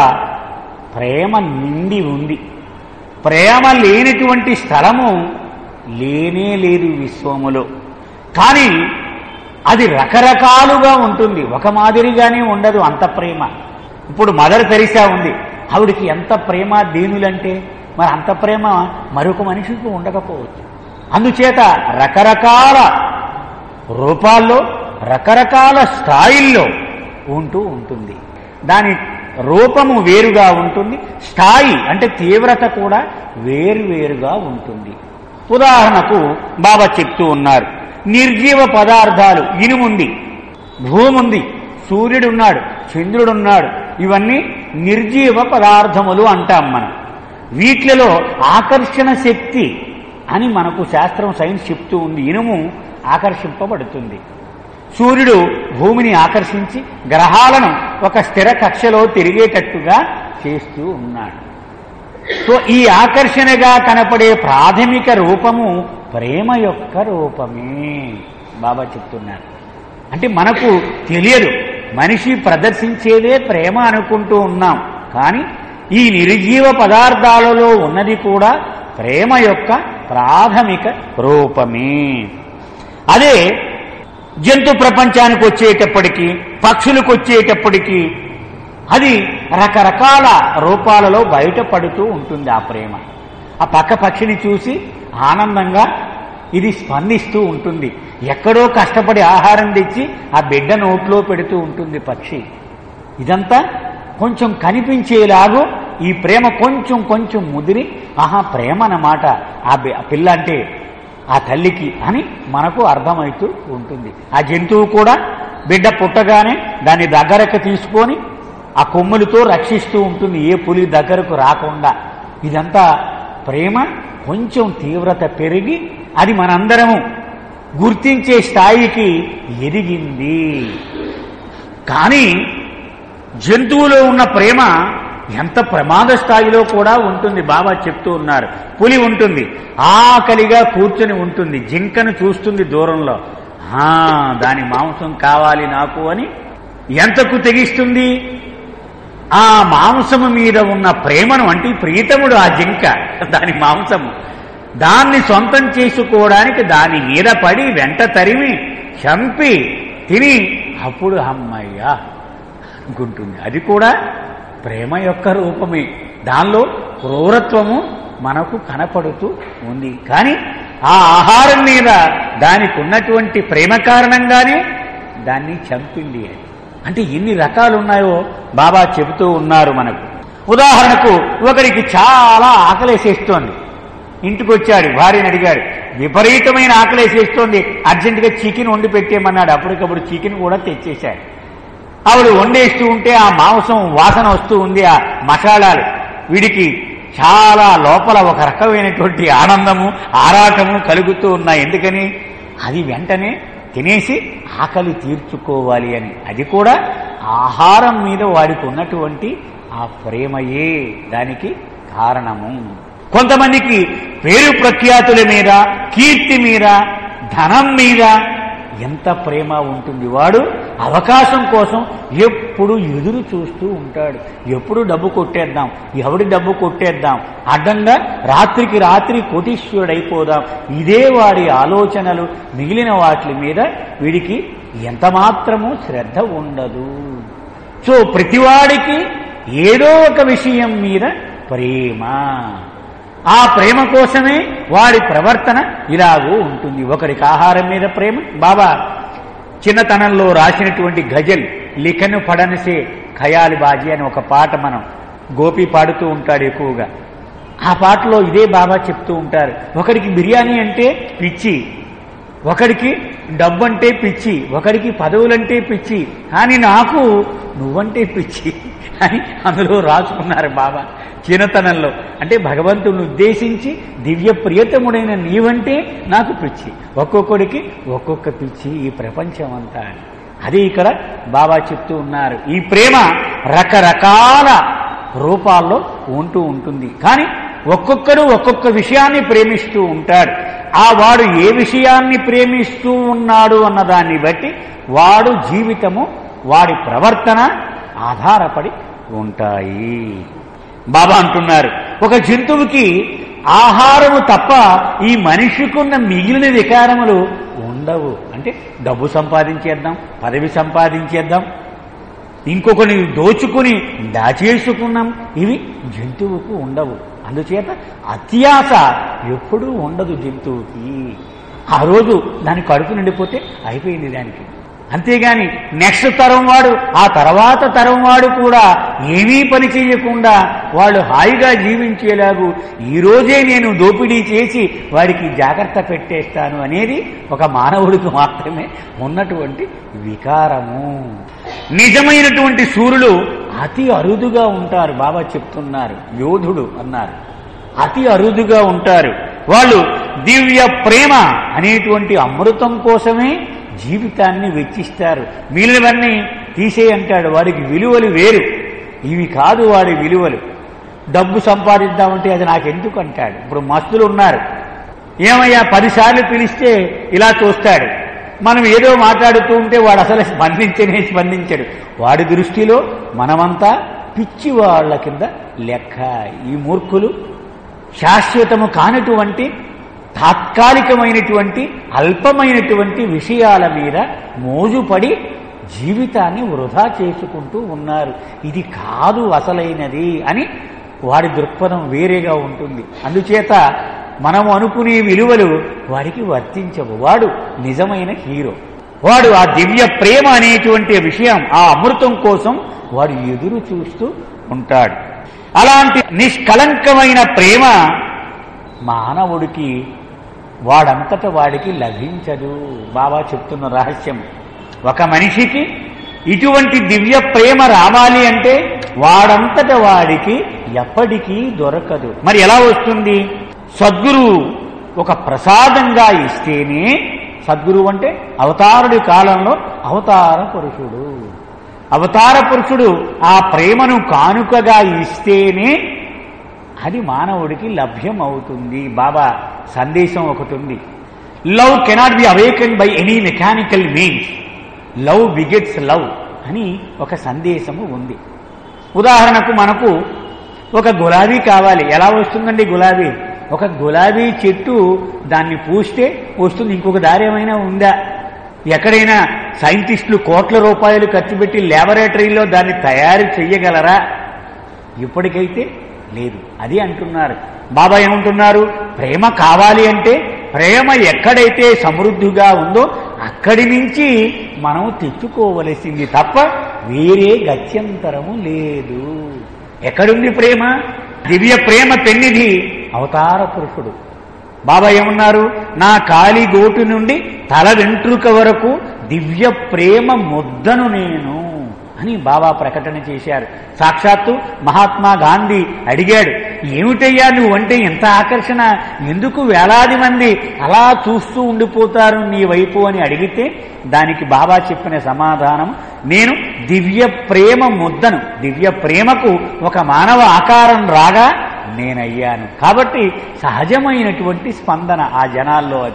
ప్రేమ నిండి ఉంది ప్రేమ లేనటువంటి స్థలము లేనే లేదు విశ్వములో కానీ అది రకరకాలుగా ఉంటుంది ఒక మాదిరిగానే ఉండదు అంత ప్రేమ ఇప్పుడు మదర్ తెరిసా ఉంది ఆవిడికి ఎంత ప్రేమ దీనులంటే మరి అంత ప్రేమ మరొక మనిషికి ఉండకపోవచ్చు అందుచేత రకరకాల రూపాల్లో రకరకాల స్థాయిల్లో ఉంటూ ఉంటుంది దాని రూపము వేరుగా ఉంటుంది స్థాయి అంటే తీవ్రత కూడా వేరువేరుగా ఉంటుంది ఉదాహరణకు బాబా చెప్తూ ఉన్నారు నిర్జీవ పదార్థాలు ఇనుముంది భూముంది సూర్యుడున్నాడు చంద్రుడున్నాడు ఇవన్నీ నిర్జీవ పదార్థములు అంటాం మనం వీటిలో ఆకర్షణ శక్తి అని మనకు శాస్త్రం సైన్స్ చెప్తూ ఉంది ఇనుము ఆకర్షింపబడుతుంది సూర్యుడు భూమిని ఆకర్షించి గ్రహాలను ఒక స్థిర కక్షలో తిరిగేటట్టుగా చేస్తూ ఉన్నాడు సో ఈ ఆకర్షణగా కనపడే ప్రాథమిక రూపము ప్రేమ యొక్క రూపమే బాబా చెప్తున్నారు అంటే మనకు తెలియదు మనిషి ప్రదర్శించేదే ప్రేమ అనుకుంటూ ఉన్నాం కానీ ఈ నిర్జీవ పదార్థాలలో ఉన్నది కూడా ప్రేమ యొక్క ప్రాథమిక రూపమే అదే జంతు ప్రపంచానికి వచ్చేటప్పటికి పక్షులకు వచ్చేటప్పటికి అది రకరకాల రూపాలలో బయటపడుతూ ఉంటుంది ఆ ప్రేమ ఆ పక్క పక్షిని చూసి ఆనందంగా ఇది స్పందిస్తూ ఉంటుంది ఎక్కడో కష్టపడి ఆహారం తెచ్చి ఆ బిడ్డ నోట్లో పెడుతూ ఉంటుంది పక్షి ఇదంతా కొంచెం కనిపించేలాగూ ఈ ప్రేమ కొంచెం కొంచెం ముదిరి ఆహా ప్రేమ అన్నమాట ఆ బి- ఆ పిల్ల అంటే ఆ తల్లికి అని మనకు అర్థమవుతూ ఉంటుంది ఆ జంతువు కూడా బిడ్డ పుట్టగానే దాన్ని దగ్గరకు తీసుకొని ఆ కొమ్ములతో రక్షిస్తూ ఉంటుంది ఏ పులి దగ్గరకు రాకుండా ఇదంతా ప్రేమ కొంచెం తీవ్రత పెరిగి అది మనందరము గుర్తించే స్థాయికి ఎదిగింది కానీ జంతువులో ఉన్న ప్రేమ ఎంత ప్రమాద స్థాయిలో కూడా ఉంటుంది బాబా చెప్తూ ఉన్నారు పులి ఉంటుంది ఆకలిగా కూర్చొని ఉంటుంది జింకను చూస్తుంది దూరంలో ఆ దాని మాంసం కావాలి నాకు అని ఎంతకు తెగిస్తుంది ఆ మాంసము మీద ఉన్న ప్రేమను అంటే ప్రీతముడు ఆ జింక దాని మాంసము దాన్ని సొంతం చేసుకోవడానికి దాని మీద పడి వెంట తరిమి చంపి తిని అప్పుడు అమ్మయ్యా అనుకుంటుంది అది కూడా ప్రేమ యొక్క రూపమే దానిలో క్రూరత్వము మనకు కనపడుతూ ఉంది కానీ ఆ ఆహారం మీద దానికి ఉన్నటువంటి ప్రేమ కారణంగానే దాన్ని చంపింది అని అంటే ఎన్ని రకాలు ఉన్నాయో బాబా చెబుతూ ఉన్నారు మనకు ఉదాహరణకు ఒకరికి చాలా ఆకలేసేస్తోంది ఇంటికి వచ్చాడు భార్యని అడిగాడు విపరీతమైన ఆకలేసేస్తోంది అర్జెంటుగా చికెన్ వండి పెట్టేయమన్నాడు అప్పటికప్పుడు చికెన్ కూడా తెచ్చేశాడు ఆవిడ వండేస్తూ ఉంటే ఆ మాంసం వాసన వస్తూ ఉంది ఆ మసాలాలు వీడికి చాలా లోపల ఒక రకమైనటువంటి ఆనందము ఆరాటము కలుగుతూ ఉన్నాయి ఎందుకని అది వెంటనే తినేసి ఆకలి తీర్చుకోవాలి అని అది కూడా ఆహారం మీద వాడికి ఉన్నటువంటి ఆ ప్రేమయే దానికి కారణము కొంతమందికి పేరు ప్రఖ్యాతుల మీద కీర్తి మీద ధనం మీద ఎంత ప్రేమ ఉంటుంది వాడు అవకాశం కోసం ఎప్పుడు ఎదురు చూస్తూ ఉంటాడు ఎప్పుడు డబ్బు కొట్టేద్దాం ఎవడి డబ్బు కొట్టేద్దాం అడ్డంగా రాత్రికి రాత్రి కోటీశ్వరుడైపోదాం ఇదే వాడి ఆలోచనలు మిగిలిన వాటి మీద వీడికి ఎంత మాత్రము శ్రద్ధ ఉండదు సో ప్రతివాడికి ఏదో ఒక విషయం మీద ప్రేమ ఆ ప్రేమ కోసమే వాడి ప్రవర్తన ఇలాగూ ఉంటుంది ఒకరికి ఆహారం మీద ప్రేమ బాబా చిన్నతనంలో రాసినటువంటి గజల్ లిఖను పడనసే ఖయాలి బాజీ అని ఒక పాట మనం గోపి పాడుతూ ఉంటాడు ఎక్కువగా ఆ పాటలో ఇదే బాబా చెప్తూ ఉంటారు ఒకరికి బిర్యానీ అంటే పిచ్చి ఒకడికి డబ్బంటే పిచ్చి ఒకడికి పదవులంటే పిచ్చి కానీ నాకు నువ్వంటే పిచ్చి అని అందులో రాసుకున్నారు బాబా చిన్నతనంలో అంటే భగవంతుని ఉద్దేశించి దివ్య ప్రియతముడైన నీవంటే నాకు పిచ్చి ఒక్కొక్కడికి ఒక్కొక్క పిచ్చి ఈ ప్రపంచం అంతా అని అది ఇక్కడ బాబా చెప్తూ ఉన్నారు ఈ ప్రేమ రకరకాల రూపాల్లో ఉంటూ ఉంటుంది కానీ ఒక్కొక్కరు ఒక్కొక్క విషయాన్ని ప్రేమిస్తూ ఉంటాడు ఆ వాడు ఏ విషయాన్ని ప్రేమిస్తూ ఉన్నాడు అన్నదాన్ని బట్టి వాడు జీవితము వాడి ప్రవర్తన ఆధారపడి ఉంటాయి బాబా అంటున్నారు ఒక జంతువుకి ఆహారము తప్ప ఈ మనిషికున్న మిగిలిన వికారములు ఉండవు అంటే డబ్బు సంపాదించేద్దాం పదవి సంపాదించేద్దాం ఇంకొకని దోచుకుని దాచేసుకున్నాం ఇవి జంతువుకు ఉండవు అందుచేత అత్యాస ఎప్పుడూ ఉండదు జంతువుకి ఆ రోజు దాని కడుపు నిండిపోతే అయిపోయింది దానికి అంతేగాని నెక్స్ట్ తరం వాడు ఆ తర్వాత తరం వాడు కూడా ఏమీ పని చేయకుండా వాళ్ళు హాయిగా జీవించేలాగు ఈ రోజే నేను దోపిడీ చేసి వాడికి జాగ్రత్త పెట్టేస్తాను అనేది ఒక మానవుడికి మాత్రమే ఉన్నటువంటి వికారము నిజమైనటువంటి సూర్యులు అతి అరుదుగా ఉంటారు బాబా చెప్తున్నారు యోధుడు అన్నారు అతి అరుదుగా ఉంటారు వాళ్ళు దివ్య ప్రేమ అనేటువంటి అమృతం కోసమే జీవితాన్ని వెచ్చిస్తారు మిగిలినవన్నీ తీసేయంటాడు వాడికి విలువలు వేరు ఇవి కాదు వాడి విలువలు డబ్బు సంపాదిద్దామంటే అది నాకెందుకు అంటాడు ఇప్పుడు మస్తులు ఉన్నారు ఏమయ్యా పదిసార్లు పిలిస్తే ఇలా చూస్తాడు మనం ఏదో మాట్లాడుతూ ఉంటే వాడు అసలు స్పందించనే స్పందించాడు వాడి దృష్టిలో మనమంతా పిచ్చి వాళ్ళ కింద లెక్క ఈ మూర్ఖులు శాశ్వతము కానటువంటి తాత్కాలికమైనటువంటి అల్పమైనటువంటి విషయాల మీద మోజుపడి జీవితాన్ని వృధా చేసుకుంటూ ఉన్నారు ఇది కాదు అసలైనది అని వాడి దృక్పథం వేరేగా ఉంటుంది అందుచేత మనం అనుకునే విలువలు వాడికి వర్తించవు వాడు నిజమైన హీరో వాడు ఆ దివ్య ప్రేమ అనేటువంటి విషయం ఆ అమృతం కోసం వాడు ఎదురు చూస్తూ ఉంటాడు అలాంటి నిష్కలంకమైన ప్రేమ మానవుడికి వాడంతట వాడికి లభించదు బాబా చెప్తున్న రహస్యం ఒక మనిషికి ఇటువంటి దివ్య ప్రేమ రావాలి అంటే వాడంతట వాడికి ఎప్పటికీ దొరకదు మరి ఎలా వస్తుంది సద్గురువు ఒక ప్రసాదంగా ఇస్తేనే సద్గురువు అంటే అవతారుడి కాలంలో అవతార పురుషుడు అవతార పురుషుడు ఆ ప్రేమను కానుకగా ఇస్తేనే అది మానవుడికి లభ్యం అవుతుంది బాబా సందేశం ఒకటి ఉంది love cannot be awaken by any mechanical means love begets love అని ఒక సందేశము ఉంది ఉదాహరణకు మనకు ఒక గులాబీ కావాలి ఎలా వస్తుందండి గులాబీ ఒక గులాబీ చెట్టు దాన్ని పూస్తే వస్తుంది ఇంకొక దారి ఏమైనా ఉందా ఎక్కడైనా సైంటిస్టులు కోట్ల రూపాయలు ఖర్చు పెట్టి ల్యాబొరేటరీలో దాన్ని తయారు చెయ్యగలరా ఇప్పటికైతే లేదు అది అంటున్నారు బాబా ఏమంటున్నారు ప్రేమ కావాలి అంటే ప్రేమ ఎక్కడైతే సమృద్ధిగా ఉందో అక్కడి నుంచి మనం తెచ్చుకోవలసింది తప్ప వేరే గత్యంతరము లేదు ఎక్కడుంది ప్రేమ దివ్య ప్రేమ పెన్నిధి అవతార పురుషుడు బాబా ఏమన్నారు నా కాలి గోటు నుండి తల వెంట్రుక వరకు దివ్య ప్రేమ ముద్దను నేను అని బాబా ప్రకటన చేశారు సాక్షాత్తు మహాత్మా గాంధీ అడిగాడు ఏమిటయ్యా నువ్వంటే ఎంత ఆకర్షణ ఎందుకు వేలాది మంది అలా చూస్తూ ఉండిపోతారు నీ వైపు అని అడిగితే దానికి బాబా చెప్పిన సమాధానం నేను దివ్య ప్రేమ ముద్దను దివ్య ప్రేమకు ఒక మానవ ఆకారం రాగా నేనయ్యాను కాబట్టి సహజమైనటువంటి స్పందన ఆ జనాల్లో అది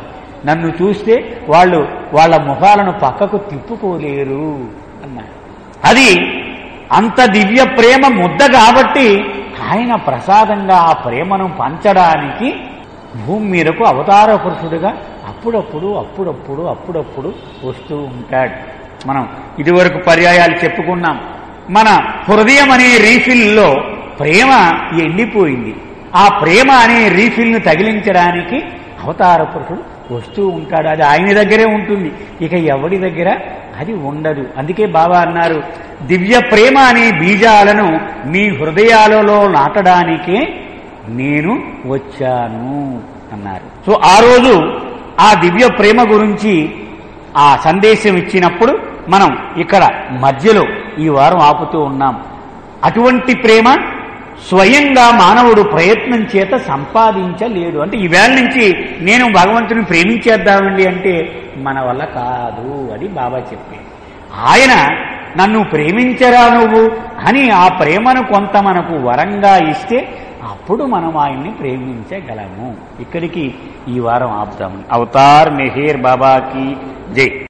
నన్ను చూస్తే వాళ్ళు వాళ్ళ ముఖాలను పక్కకు తిప్పుకోలేరు అన్నారు అది అంత దివ్య ప్రేమ ముద్ద కాబట్టి ఆయన ప్రసాదంగా ఆ ప్రేమను పంచడానికి భూమి మీదకు అవతార పురుషుడుగా అప్పుడప్పుడు అప్పుడప్పుడు అప్పుడప్పుడు వస్తూ ఉంటాడు మనం ఇదివరకు పర్యాయాలు చెప్పుకున్నాం మన హృదయం అనే రీఫిల్లో ప్రేమ ఎండిపోయింది ఆ ప్రేమ అనే రీఫిల్ను తగిలించడానికి అవతార పురుషుడు వస్తూ ఉంటాడు అది ఆయన దగ్గరే ఉంటుంది ఇక ఎవడి దగ్గర అది ఉండదు అందుకే బాబా అన్నారు దివ్య ప్రేమ అనే బీజాలను మీ హృదయాలలో నాటడానికే నేను వచ్చాను అన్నారు సో ఆ రోజు ఆ దివ్య ప్రేమ గురించి ఆ సందేశం ఇచ్చినప్పుడు మనం ఇక్కడ మధ్యలో ఈ వారం ఆపుతూ ఉన్నాం అటువంటి ప్రేమ స్వయంగా మానవుడు ప్రయత్నం చేత సంపాదించలేడు అంటే ఈవేళ నుంచి నేను భగవంతుని ప్రేమించేద్దామండి అంటే మన వల్ల కాదు అని బాబా చెప్పి ఆయన నన్ను ప్రేమించరా నువ్వు అని ఆ ప్రేమను కొంత మనకు వరంగా ఇస్తే అప్పుడు మనం ఆయన్ని ప్రేమించగలము ఇక్కడికి ఈ వారం ఆపుతాము అవతార్ మెహేర్ బాబాకి జై